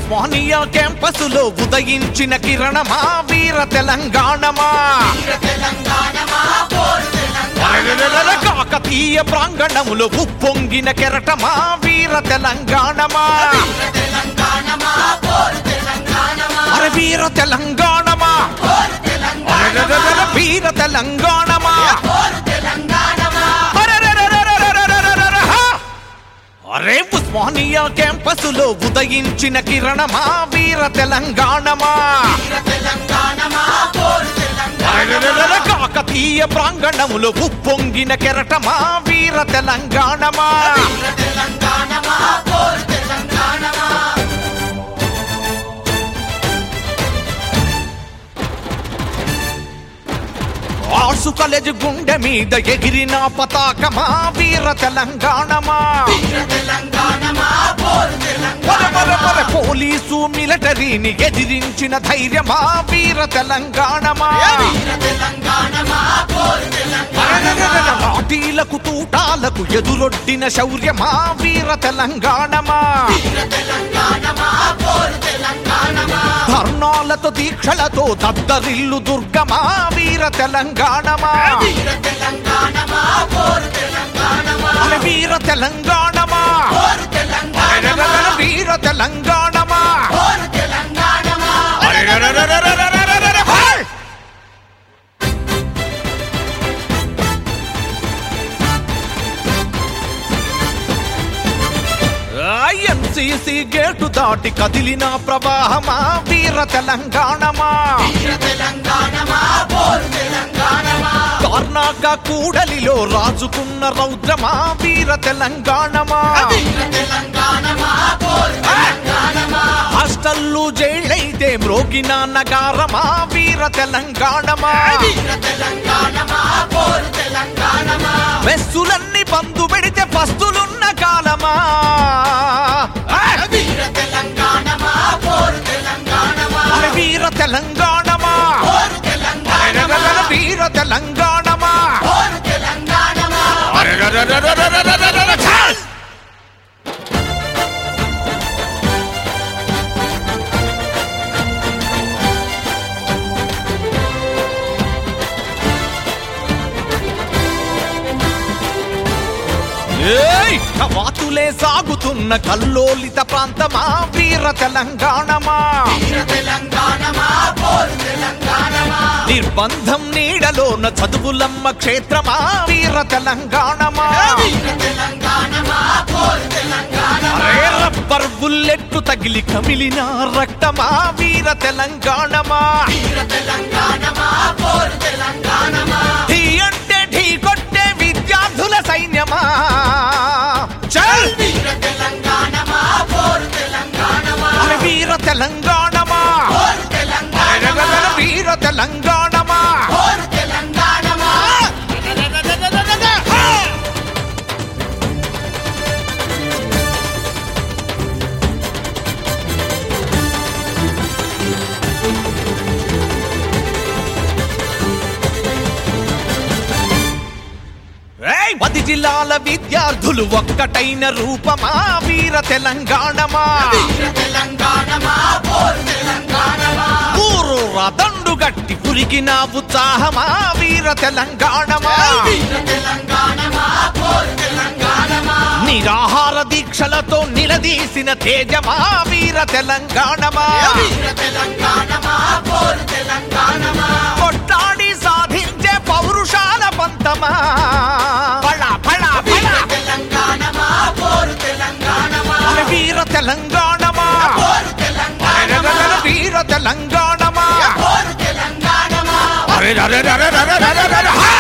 ఉస్మానియా క్యాంపసులో ఉదయించిన కిరణమా వీర తెలంగాణమా అరెరెరెరె కాకతీయ ప్రాంగణములో ఉప్పొంగిన కెరటమా వీర తెలంగాణమా అరే వీర తెలంగాణమా అరెరెరెరెరె వీర తెలంగాణమా అరెరెరెరెరెరెరెరెరెరె హా! అరే ఉస్మానియా క్యాంపసులో ఉదయించిన కిరణమా వీర తెలంగాణమా అరెరెరెరె కాకతీయ ప్రాంగణములో ఉప్పొంగిన కెరటమా వీర తెలంగాణమా ఆర్సు కాలేజ్ గుండె మీద ఎగిరిన పతాకమా వీర తెలంగాణమా పర పర పర పోలీసు మిలిటరీని ఎదిరించిన ధైర్యమా వీర తెలంగాణమా అరెరెరెరె లాఠీలకు తూటాలకు ఎదురొడ్డిన శౌర్యమా వీర తెలంగాణమా ధర్నాలతో దీక్షలతో దద్దరిల్లు దుర్గమా వీర తెలంగాణమా అరే వీర తెలంగాణమా అరెరెరెరె వీర తెలంగాణమా అరెరెరెరెరెరెరెరెరెరె హై! ఎంసీసీ గేటు దాటి కదిలిన ప్రవాహమా వీర తెలంగాణమా కర్ణాక కూడలిలో రాజుకున్న రౌద్రమా వీర తెలంగాణమా హాస్టల్లు జైళ్ళైతే మ్రోగిన నగారమా వీర తెలంగాణమా మెస్సులన్నీ బంధు పెడితే పస్తులున్న కాలమా అరే వీర తెలంగాణమా అరెరెరెరె వీర తెలంగాణమా అరెరెరెరెరెరెరెరెరెరె ఛాల్! ఏయ్! కవాతులే సాగుతున్న కల్లోలిత ప్రాంతమా వీర తెలంగాణమా నిర్బంధం నీడలోన చదువులమ్మ క్షేత్రమా వీర తెలంగాణమా అరే రబ్బర్ బుల్లెట్టు తగిలి కమిలిన రక్తమా వీర తెలంగాణమా ఢీ అంటే ఢీ కొట్టే విద్యార్థుల సైన్యమా చల్ అరే వీర తెలంగాణమా అరెరెరెరె వీర తెలంగాణమా హా! ఏయ్! పది జిల్లాల విద్యార్థులు ఒక్కటైన రూపమా వీర తెలంగాణమా ఊరు రదండు గట్టి పురిగిన ఉత్సాహమా వీర తెలంగాణమా నిరాహార దీక్షలతో నిలదీసిన తేజమా వీర తెలంగాణమా కొట్టాడి సాధించే పౌరుషాల పంతమా పళ పళ పళ అరే వీర తెలంగాణమా అరెరెరెరె వీర తెలంగాణమా అరే అరే అరే అరే అరే అరే హా!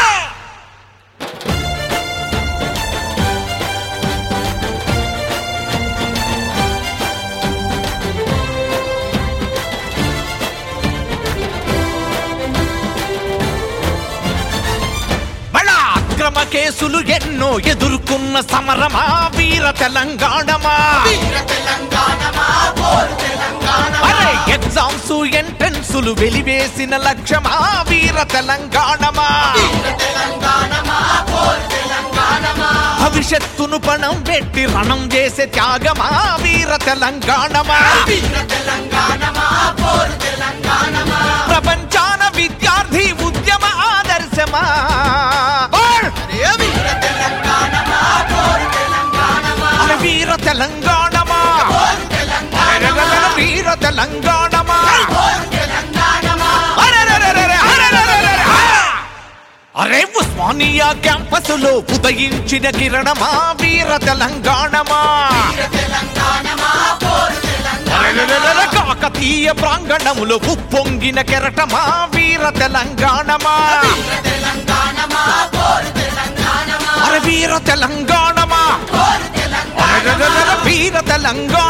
బళ అక్రమ కేసులు ఎన్నో ఎదుర్కొన్న సమరమా వీర తెలంగాణమా అరే ఎగ్జామ్స్ ఎంట్రన్సులు వెలివేసిన లక్ష్యమా వీర తెలంగాణమా భవిష్యత్తును పణం పెట్టి రణం చేసే త్యాగమా వీర తెలంగాణమా ప్రపంచాన విద్యార్థి ఉద్యమ ఆదర్శమా అరే వీర తెలంగాణమా అరెరెరెరె వీర తెలంగాణమా అరెరెరెరెరె, అరెరెరెరెరె, ఆ! అరే ఉస్మానియా క్యాంపస్ లో ఉదయించిన కిరణమా వీర తెలంగాణమా అరెరెరెరెరె, కాకతీయ ప్రాంగణములో ఉప్పొంగిన కెరటమా వీర తెలంగాణమా అరే వీర తెలంగాణమా అరెరెరెరెరె, వీర తెలంగాణ